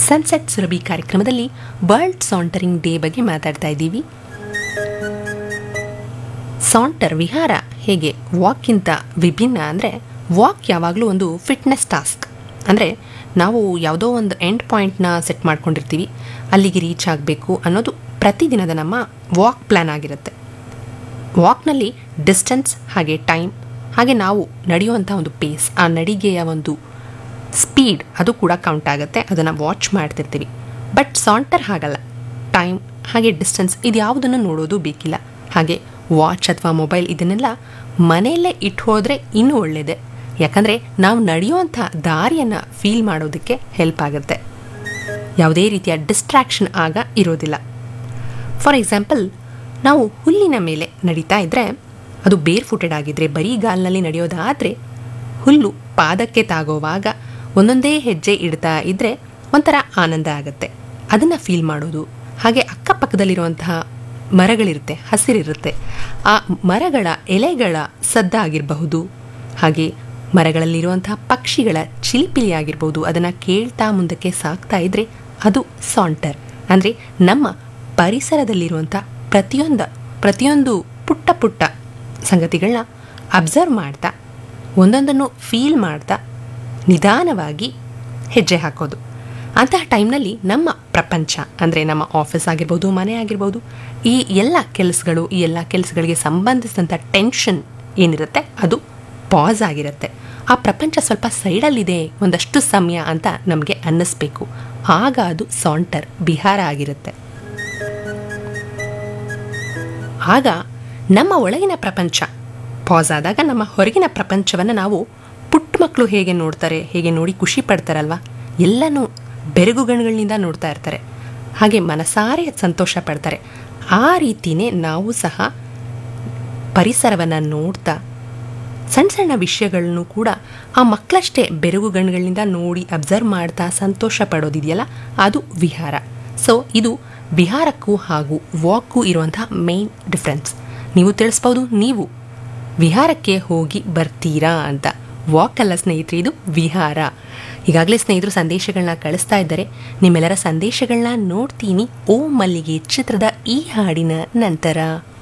sunset Surabhi ಕಾರ್ಯಕ್ರಮದಲ್ಲಿ world sauntering day ಬಗ್ಗೆ ಮಾತಾಡ್ತಾ ಇದ್ದೀವಿ ಸಾಂಟರ್ ವಿಹಾರ ಹೇಗೆ ವಾಕ್ಗಿಂತ ವಿಭಿನ್ನ ಅಂದರೆ ವಾಕ್ ಯಾವಾಗಲೂ ಒಂದು ಫಿಟ್ನೆಸ್ ಟಾಸ್ಕ್ ಅಂದರೆ ನಾವು ಯಾವುದೋ ಒಂದು ಎಂಡ್ ಪಾಯಿಂಟ್ನ ಸೆಟ್ ಮಾಡ್ಕೊಂಡಿರ್ತೀವಿ ಅಲ್ಲಿಗೆ ರೀಚ್ ಆಗಬೇಕು ಅನ್ನೋದು ಪ್ರತಿದಿನದ ನಮ್ಮ ವಾಕ್ ಪ್ಲ್ಯಾನ್ ಆಗಿರುತ್ತೆ ವಾಕ್ನಲ್ಲಿ ಡಿಸ್ಟೆನ್ಸ್ ಹಾಗೆ ಟೈಮ್ ಹಾಗೆ ನಾವು ನಡೆಯುವಂಥ ಒಂದು ಪೇಸ್ ಆ ನಡಿಗೆಯ ಒಂದು ಸ್ಪೀಡ್ ಅದು ಕೂಡ ಕೌಂಟ್ ಆಗುತ್ತೆ ಅದನ್ನು ವಾಚ್ ಮಾಡ್ತಿರ್ತೀವಿ ಬಟ್ ಸಾಂಟರ್ ಹಾಗಲ್ಲ ಟೈಮ್ ಹಾಗೆ ಡಿಸ್ಟೆನ್ಸ್ ಇದು ಯಾವುದನ್ನು ನೋಡೋದು ಬೇಕಿಲ್ಲ ಹಾಗೆ ವಾಚ್ ಅಥವಾ ಮೊಬೈಲ್ ಇದನ್ನೆಲ್ಲ ಮನೆಯಲ್ಲೇ ಇಟ್ಟು ಹೋದರೆ ಇನ್ನೂ ಒಳ್ಳೆಯದೇ ಯಾಕಂದರೆ ನಾವು ನಡೆಯುವಂಥ ದಾರಿಯನ್ನು ಫೀಲ್ ಮಾಡೋದಕ್ಕೆ ಹೆಲ್ಪ್ ಆಗುತ್ತೆ ಯಾವುದೇ ರೀತಿಯ ಡಿಸ್ಟ್ರಾಕ್ಷನ್ ಆಗ ಇರೋದಿಲ್ಲ ಫಾರ್ ಎಕ್ಸಾಂಪಲ್ ನಾವು ಹುಲ್ಲಿನ ಮೇಲೆ ನಡೀತಾ ಇದ್ದರೆ ಅದು ಬೇರ್ ಫುಟೆಡ್ ಆಗಿದ್ದರೆ ಬರೀ ಗಾಲ್ನಲ್ಲಿ ನಡೆಯೋದಾದರೆ ಹುಲ್ಲು ಪಾದಕ್ಕೆ ತಾಗೋವಾಗ ಒಂದೊಂದೇ ಹೆಜ್ಜೆ ಇಡ್ತಾ ಇದ್ದರೆ ಒಂಥರ ಆನಂದ ಆಗುತ್ತೆ ಅದನ್ನು ಫೀಲ್ ಮಾಡೋದು ಹಾಗೆ ಅಕ್ಕಪಕ್ಕದಲ್ಲಿರುವಂತಹ ಮರಗಳಿರುತ್ತೆ ಹಸಿರಿರುತ್ತೆ ಆ ಮರಗಳ ಎಲೆಗಳ ಸದ್ದಾಗಿರಬಹುದು ಹಾಗೆ ಮರಗಳಲ್ಲಿರುವಂತಹ ಪಕ್ಷಿಗಳ ಚಿಲಿಪಿಲಿ ಆಗಿರ್ಬೋದು ಅದನ್ನು ಕೇಳ್ತಾ ಮುಂದಕ್ಕೆ ಸಾಕ್ತಾ ಇದ್ದರೆ ಅದು ಸಾಂಟರ್ ಅಂದರೆ ನಮ್ಮ ಪರಿಸರದಲ್ಲಿರುವಂಥ ಪ್ರತಿಯೊಂದು ಪ್ರತಿಯೊಂದು ಪುಟ್ಟ ಪುಟ್ಟ ಸಂಗತಿಗಳನ್ನ ಅಬ್ಸರ್ವ್ ಮಾಡ್ತಾ ಒಂದೊಂದನ್ನು ಫೀಲ್ ಮಾಡ್ತಾ ನಿಧಾನವಾಗಿ ಹೆಜ್ಜೆ ಹಾಕೋದು ಅಂತಹ ಟೈಮ್ನಲ್ಲಿ ನಮ್ಮ ಪ್ರಪಂಚ ಅಂದರೆ ನಮ್ಮ ಆಫೀಸ್ ಆಗಿರ್ಬೋದು ಮನೆ ಆಗಿರ್ಬೋದು ಈ ಎಲ್ಲ ಕೆಲಸಗಳು ಈ ಎಲ್ಲ ಕೆಲಸಗಳಿಗೆ ಸಂಬಂಧಿಸಿದಂಥ ಟೆನ್ಷನ್ ಏನಿರುತ್ತೆ ಅದು ಪಾಸ್ ಆಗಿರುತ್ತೆ ಆ ಪ್ರಪಂಚ ಸ್ವಲ್ಪ ಸೈಡಲ್ಲಿದೆ ಒಂದಷ್ಟು ಸಮಯ ಅಂತ ನಮಗೆ ಅನ್ನಿಸ್ಬೇಕು ಆಗ ಅದು ಸಾಂಟರ್ ಬಿಹಾರ ಆಗಿರುತ್ತೆ ಆಗ ನಮ್ಮ ಒಳಗಿನ ಪ್ರಪಂಚ ಪಾಸ್ ಆದಾಗ ನಮ್ಮ ಹೊರಗಿನ ಪ್ರಪಂಚವನ್ನು ನಾವು ಪುಟ್ಟ ಮಕ್ಕಳು ಹೇಗೆ ನೋಡ್ತಾರೆ ಹೇಗೆ ನೋಡಿ ಖುಷಿ ಪಡ್ತಾರಲ್ವ ಎಲ್ಲನೂ ಬೆರಗುಗಣ್ಗಳಿಂದ ನೋಡ್ತಾ ಇರ್ತಾರೆ ಹಾಗೆ ಮನಸಾರೆ ಸಂತೋಷ ಪಡ್ತಾರೆ ಆ ರೀತಿಯೇ ನಾವು ಸಹ ಪರಿಸರವನ್ನು ನೋಡ್ತಾ ಸಣ್ಣ ಸಣ್ಣ ವಿಷಯಗಳನ್ನು ಕೂಡ ಆ ಮಕ್ಕಳಷ್ಟೇ ಬೆರಗುಗಣ್ಗಳಿಂದ ನೋಡಿ ಅಬ್ಸರ್ವ್ ಮಾಡ್ತಾ ಸಂತೋಷ ಪಡೋದಿದೆಯಲ್ಲ ಅದು ವಿಹಾರ ಸೊ ಇದು ವಿಹಾರಕ್ಕೂ ಹಾಗೂ ವಾಕ್ಗೂ ಇರುವಂತಹ ಮೇನ್ ಡಿಫ್ರೆನ್ಸ್ ನೀವು ತಿಳಿಸ್ಬೋದು ನೀವು ವಿಹಾರಕ್ಕೆ ಹೋಗಿ ಬರ್ತೀರಾ ಅಂತ ವಾಕ್ ಅಲ್ಲ ಸ್ನೇಹಿತರೆ ಇದು ವಿಹಾರ ಈಗಾಗಲೇ ಸ್ನೇಹಿತರು ಸಂದೇಶಗಳನ್ನ ಕಳಿಸ್ತಾ ಇದ್ದಾರೆ ನಿಮ್ಮೆಲ್ಲರ ಸಂದೇಶಗಳನ್ನ ನೋಡ್ತೀನಿ ಓ ಮಲ್ಲಿಗೆ ಚಿತ್ರದ ಈ ಹಾಡಿನ ನಂತರ